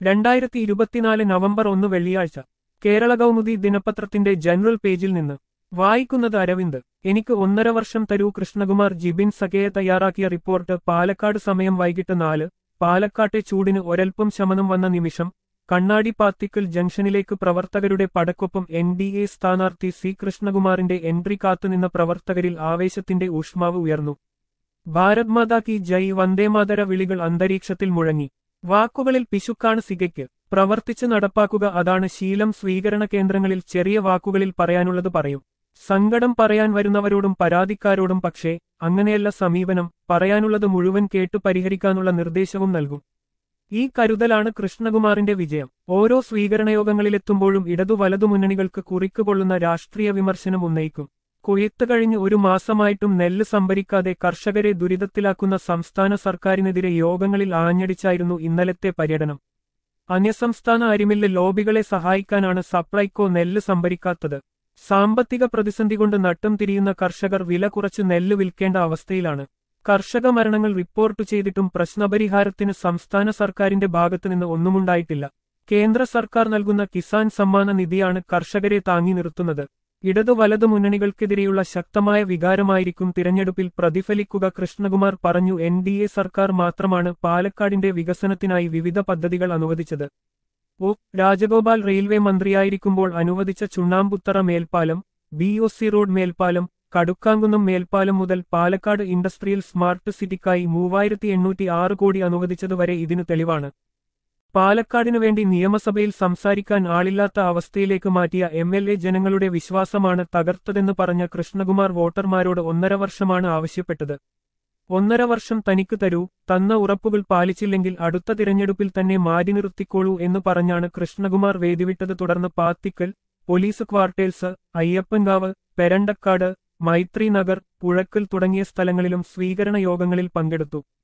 രണ്ടായിരത്തി ഇരുപത്തിനാല് നവംബർ ഒന്ന് വെള്ളിയാഴ്ച കേരള കൗമുദി ദിനപത്രത്തിന്റെ ജനറൽ പേജിൽ നിന്ന് വായിക്കുന്നത് അരവിന്ദ് എനിക്ക് ഒന്നര വർഷം തരൂ കൃഷ്ണകുമാർ ജിബിൻ സഖയെ തയ്യാറാക്കിയ റിപ്പോർട്ട് പാലക്കാട് സമയം വൈകിട്ട് നാല് പാലക്കാട്ടെ ചൂടിന് ഒരൽപ്പം ശമനം വന്ന നിമിഷം കണ്ണാടി പാത്തിക്കൽ ജംഗ്ഷനിലേക്ക് പ്രവർത്തകരുടെ പടക്കൊപ്പം എൻ ഡി എ സ്ഥാനാർത്ഥി സി കൃഷ്ണകുമാറിന്റെ എൻട്രി കാത്തുനിന്ന പ്രവർത്തകരിൽ ആവേശത്തിന്റെ ഊഷ്മാവ് ഉയർന്നു ഭാരത് മാതാ കി ജയ് വന്ദേമാതര വിളികൾ അന്തരീക്ഷത്തിൽ മുഴങ്ങി വാക്കുകളിൽ പിശുക്കാണ് സിഗയ്ക്ക് പ്രവർത്തിച്ച് നടപ്പാക്കുക അതാണ് ശീലം സ്വീകരണ കേന്ദ്രങ്ങളിൽ ചെറിയ വാക്കുകളിൽ പറയാനുള്ളത് പറയും സങ്കടം പറയാൻ വരുന്നവരോടും പരാതിക്കാരോടും പക്ഷേ അങ്ങനെയല്ല സമീപനം പറയാനുള്ളത് മുഴുവൻ കേട്ടു പരിഹരിക്കാനുള്ള നിർദ്ദേശവും നൽകും ഈ കരുതലാണ് കൃഷ്ണകുമാറിന്റെ വിജയം ഓരോ സ്വീകരണയോഗങ്ങളിലെത്തുമ്പോഴും ഇടതു വലതു മുന്നണികൾക്ക് കുറിക്കുകൊള്ളുന്ന രാഷ്ട്രീയ വിമർശനം ഉന്നയിക്കും കൊയ്ത്ത് കഴിഞ്ഞ് ഒരു മാസമായിട്ടും നെല്ല് സംഭരിക്കാതെ കർഷകരെ ദുരിതത്തിലാക്കുന്ന സംസ്ഥാന സർക്കാരിനെതിരെ യോഗങ്ങളിൽ ആഞ്ഞടിച്ചായിരുന്നു ഇന്നലത്തെ പര്യടനം അന്യസംസ്ഥാന അരിമില്ല് ലോബികളെ സഹായിക്കാനാണ് സപ്ലൈകോ നെല്ല് സംഭരിക്കാത്തത് സാമ്പത്തിക പ്രതിസന്ധി കൊണ്ട് നട്ടം തിരിയുന്ന കർഷകർ വില കുറച്ച് നെല്ല് വിൽക്കേണ്ട അവസ്ഥയിലാണ് കർഷക മരണങ്ങൾ റിപ്പോർട്ട് ചെയ്തിട്ടും പ്രശ്നപരിഹാരത്തിന് സംസ്ഥാന സർക്കാരിന്റെ ഭാഗത്തുനിന്ന് ഒന്നുമുണ്ടായിട്ടില്ല കേന്ദ്ര സർക്കാർ നൽകുന്ന കിസാൻ സമ്മാന നിധിയാണ് കർഷകരെ താങ്ങി നിർത്തുന്നത് ഇടതു വലതു മുന്നണികൾക്കെതിരെയുള്ള ശക്തമായ വികാരമായിരിക്കും തിരഞ്ഞെടുപ്പിൽ പ്രതിഫലിക്കുക കൃഷ്ണകുമാർ പറഞ്ഞു എൻ ഡി എ സർക്കാർ മാത്രമാണ് പാലക്കാടിന്റെ വികസനത്തിനായി വിവിധ പദ്ധതികൾ അനുവദിച്ചത് ഒ രാജഗോപാൽ റെയിൽവേ മന്ത്രിയായിരിക്കുമ്പോൾ അനുവദിച്ച ചുണ്ണാമ്പുത്തറ മേൽപ്പാലം ബി ഒ സി റോഡ് മേൽപ്പാലം കടുക്കാങ്കുന്നം മേൽപ്പാലം മുതൽ പാലക്കാട് ഇൻഡസ്ട്രിയൽ സ്മാർട്ട് സിറ്റിക്കായി മൂവായിരത്തി എണ്ണൂറ്റി ആറ് കോടി അനുവദിച്ചതുവരെ ഇതിനു തെളിവാണ് പാലക്കാടിനു വേണ്ടി നിയമസഭയിൽ സംസാരിക്കാൻ ആളില്ലാത്ത അവസ്ഥയിലേക്ക് മാറ്റിയ എം എൽ എ ജനങ്ങളുടെ വിശ്വാസമാണ് തകർത്തതെന്ന് പറഞ്ഞ കൃഷ്ണകുമാർ വോട്ടർമാരോട് ഒന്നര വർഷമാണ് ആവശ്യപ്പെട്ടത് ഒന്നര വർഷം തനിക്ക് തരൂ തന്ന ഉറപ്പുകൾ പാലിച്ചില്ലെങ്കിൽ അടുത്ത തിരഞ്ഞെടുപ്പിൽ തന്നെ മാറ്റി നിർത്തിക്കോളൂ എന്ന് പറഞ്ഞാണ് കൃഷ്ണകുമാർ വേദിവിട്ടത് തുടർന്ന് പാത്തിക്കൽ പോലീസ് ക്വാർട്ടേഴ്സ് അയ്യപ്പൻകാവ് പെരണ്ടക്കാട് മൈത്രി നഗർ പുഴക്കൽ തുടങ്ങിയ സ്ഥലങ്ങളിലും സ്വീകരണ യോഗങ്ങളിൽ പങ്കെടുത്തു